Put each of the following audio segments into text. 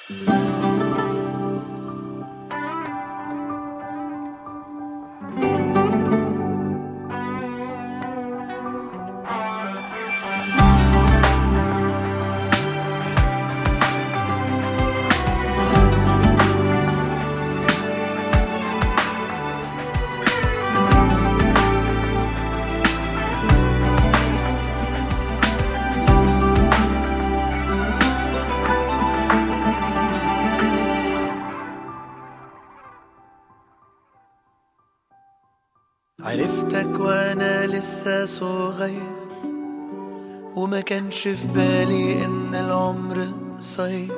عرفتك وانا لسه صغير وما كانش في بالي ان العمر قصير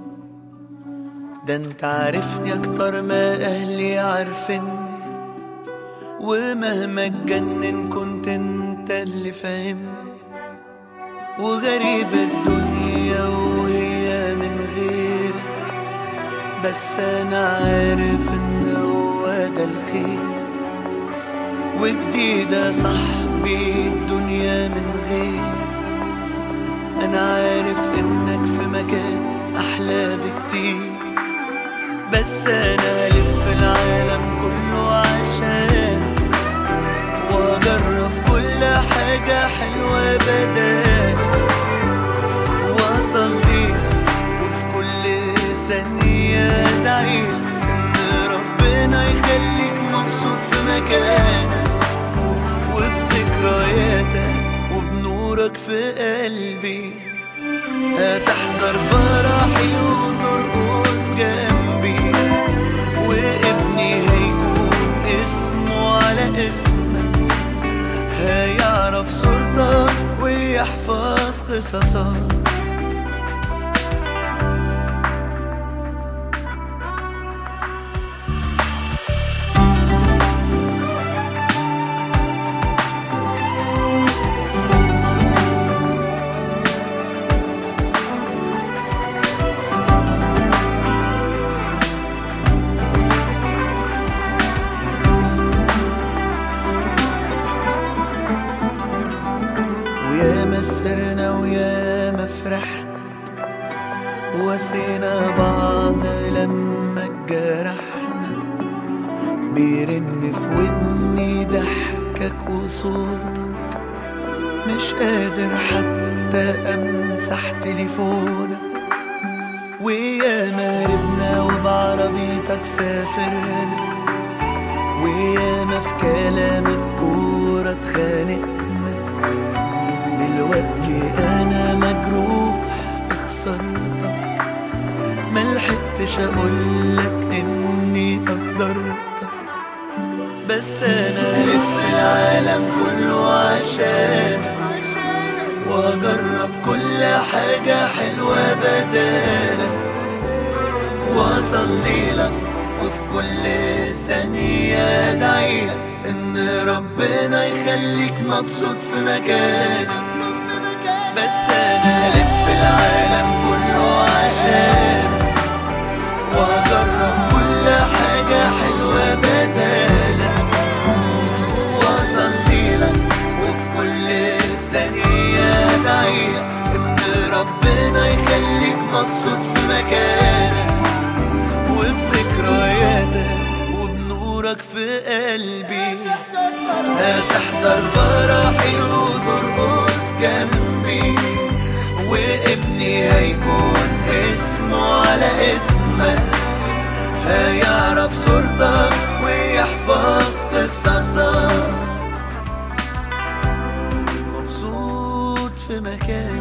ده انت عارفني اكتر ما اهلي عارفيني ومهما اتجنن كنت انت اللي فاهمني وغريب الدنيا وهي من غيرك بس انا عارف ان هو ده الخير وجديدة صاحبي الدنيا من غير أنا عارف إنك في مكان أحلى بكتير بس أنا هلف العالم كله عشان وأجرب كل حاجة حلوة بدال وأصلي وفي كل ثانية أدعيلك إن ربنا يخليك مبسوط في مكانك وبذكرياتك وبنورك في قلبي هتحضر فرحي وترقص جنبي وابني هيكون اسمه على اسمك هيعرف صورتك ويحفظ قصصك وياما سرنا وياما فرحنا وسينا بعض لما اتجرحنا بيرن في ودني ضحكك وصوتك مش قادر حتى امسح تليفونك وياما ربنا وبعربيتك سافرنا وياما في كلامك كورة اتخانقنا دلوقتي انا مجروح بخسارتك ملحقتش اقولك اني قدرتك بس انا الف العالم كله عشانك واجرب كل حاجة حلوة بدالك واصلي لك وفي كل ثانية ادعيلك ان ربنا يخليك مبسوط في مكانك بس انا الف العالم كله عشانك واجرب كل حاجة حلوة بدالك واصلي لك وفي كل ثانية ادعيلك ان ربنا يخليك مبسوط في مكانك وبذكرياتك وبنورك في قلبي هتحضر فرحي وترقص جنبي وابني هيكون اسمه على اسمك هيعرف صورتك ويحفظ قصصك مبسوط في مكان